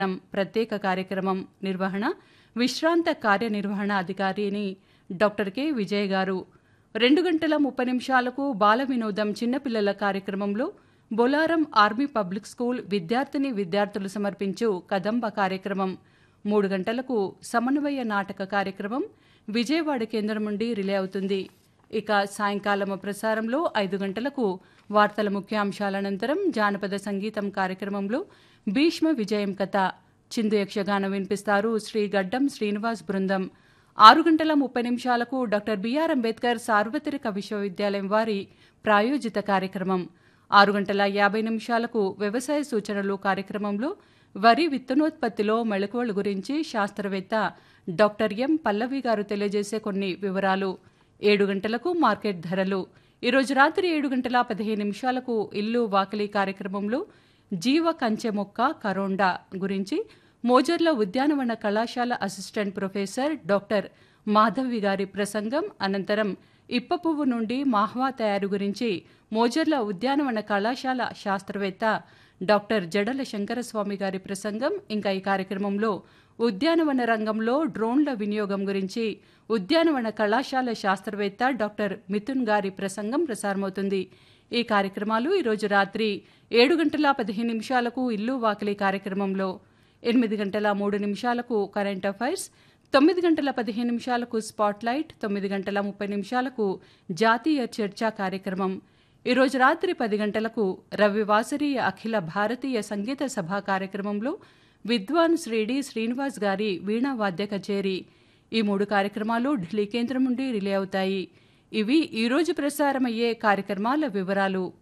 నం ప్రత్యేక కార్యక్రమం నిర్వహణ విశ్రాంత కార్యనిర్వహణ అధికారిని డాక్టర్ కె విజయ్ గారు రెండు గంటల ముప్పై నిమిషాలకు బాల వినోదం చిన్నపిల్లల కార్యక్రమంలో బొలారం ఆర్మీ పబ్లిక్ స్కూల్ విద్యార్థిని విద్యార్థులు సమర్పించు కదంబ కార్యక్రమం మూడు గంటలకు సమన్వయ నాటక కార్యక్రమం విజయవాడ కేంద్రం నుండి రిలే అవుతుంది ఇక సాయంకాలం ప్రసారంలో ఐదు గంటలకు వార్తల ముఖ్యాంశాల అనంతరం జానపద సంగీతం కార్యక్రమంలో భీష్మ విజయం కథ చిందు యక్షగానం వినిపిస్తారు శ్రీ గడ్డం శ్రీనివాస్ బృందం ఆరు గంటల ముప్పై నిమిషాలకు డాక్టర్ బిఆర్ అంబేద్కర్ సార్వత్రిక విశ్వవిద్యాలయం వారి ప్రాయోజిత కార్యక్రమం ఆరు గంటల యాభై నిమిషాలకు వ్యవసాయ సూచనలు కార్యక్రమంలో వరి విత్తనోత్పత్తిలో మెళకువల గురించి శాస్త్రవేత్త డాక్టర్ ఎం పల్లవి గారు తెలియజేసే కొన్ని వివరాలు ఏడు గంటలకు మార్కెట్ ధరలు ఈరోజు రాత్రి ఏడు గంటల పదిహేను నిమిషాలకు ఇల్లు వాకిలి కార్యక్రమంలో జీవ కంచె మొక్క కరోండా గురించి మోజర్ల ఉద్యానవన కళాశాల అసిస్టెంట్ ప్రొఫెసర్ డాక్టర్ మాధవి గారి ప్రసంగం అనంతరం ఇప్ప పువ్వు నుండి మాహ్వా తయారు గురించి మోజర్ల ఉద్యానవన కళాశాల శాస్త్రవేత్త డాక్టర్ జడల శంకరస్వామి గారి ప్రసంగం ఇంకా ఈ కార్యక్రమంలో ఉద్యానవన రంగంలో డ్రోన్ల వినియోగం గురించి ఉద్యానవన కళాశాల శాస్త్రవేత్త డాక్టర్ మిథున్ గారి ప్రసంగం ప్రసారమవుతుంది ఈ కార్యక్రమాలు ఈరోజు రాత్రి ఏడు గంటల పదిహేను నిమిషాలకు ఇల్లు వాకిలి కార్యక్రమంలో ఎనిమిది గంటల మూడు నిమిషాలకు కరెంట్ అఫైర్స్ తొమ్మిది గంటల పదిహేను నిమిషాలకు స్పాట్లైట్ తొమ్మిది గంటల ముప్పై నిమిషాలకు జాతీయ చర్చా కార్యక్రమం ఈరోజు రాత్రి పది గంటలకు రవివాసరీయ అఖిల భారతీయ సంగీత సభ కార్యక్రమంలో విద్వాన్ శ్రీడి శ్రీనివాస్ గారి వీణా వాద్య కచేరీ ఈ మూడు కార్యక్రమాలు ఢిల్లీ కేంద్రం నుండి రిలే అవుతాయి ఇవి ఈరోజు ప్రసారమయ్యే కార్యక్రమాల వివరాలు